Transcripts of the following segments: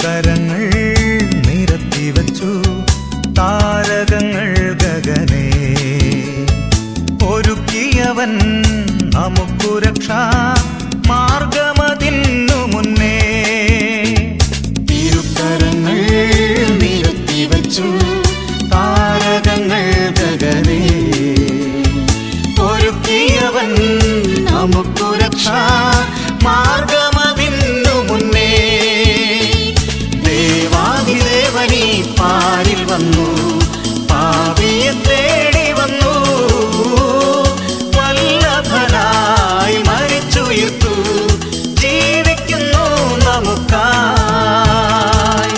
ഇരുകരങ്ങൾ നിരത്തി വച്ചു താരകങ്ങൾ ഗഗനേ ഒരുക്കിയവൻ നമുക്കു രക്ഷാ മാർഗമതിന്നു മുന്നേ ഇരുകരങ്ങൾ നിരത്തി വച്ചു താരകങ്ങൾ ഗഗനേ ഒരുക്കിയവൻ നമുക്കു രക്ഷാ മാർഗമതിന്നു മുന്നേ ദേവാതിദേവനീ പാരിൽ വന്നു പാപിയെ തേടി വന്നു വല്ലഭനായി മരിച്ചുയർത്തു ജീവിക്കുന്നു നമുക്കായി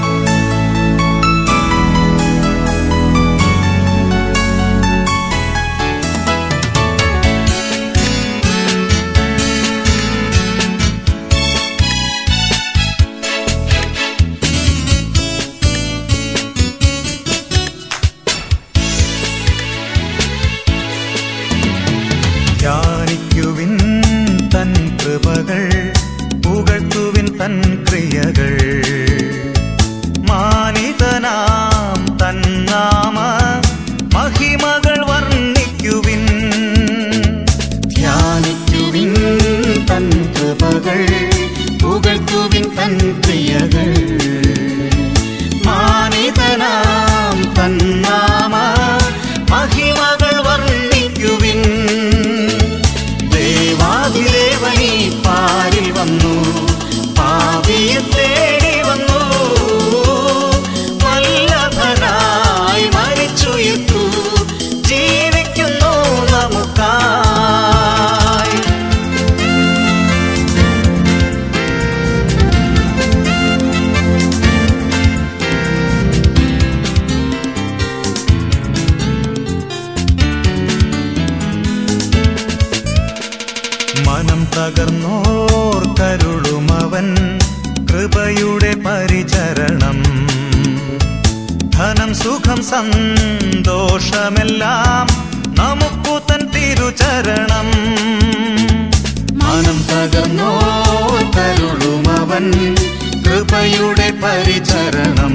ധ്യാനിക്കുവിൻ തൻ കൃപകൾ പുകഴ്ത്തുവിൻ തൻ ക്രിയകൾ മാനിതനാം തൻ നാമ മഹിമകൾ വർണ്ണിക്കുവിൻ ധ്യാനിക്കുവിൻ തൻ കൃപകൾ പുകഴ്ത്തുവിൻ തൻ ക്രിയകൾ മാനിതനാം തൻ നാമ മഹിമകൾ വർണ്ണിക്കുവിൻ ദേവാതിദേവനീ പാരിൽ വന്നു പാപിയെ തേടി വന്നു വല്ലഭനായി മരിച്ചുയർത്തു ജീവിക്കുന്നു നമുക്കായി മനം തകർന്നോർ കരുളുമവൻ കൃപയുടെ പരിചരണം ധനം സുഖം സന്തോഷമെല്ലാം നമുക്കു തൻ തിരുചരണം മനം തകർന്നോർ കരുളുമവൻ കൃപയുടെ പരിചരണം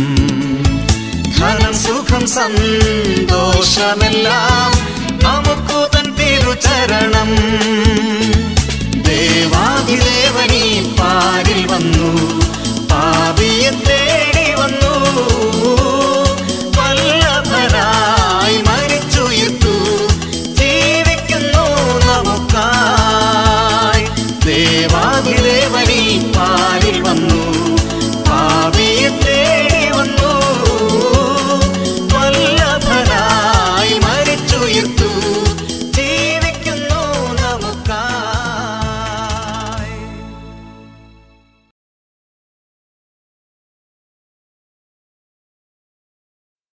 ധനം സുഖം സന്തോഷമെല്ലാം നമുക്കു തൻ തിരുചരണം ദേവാ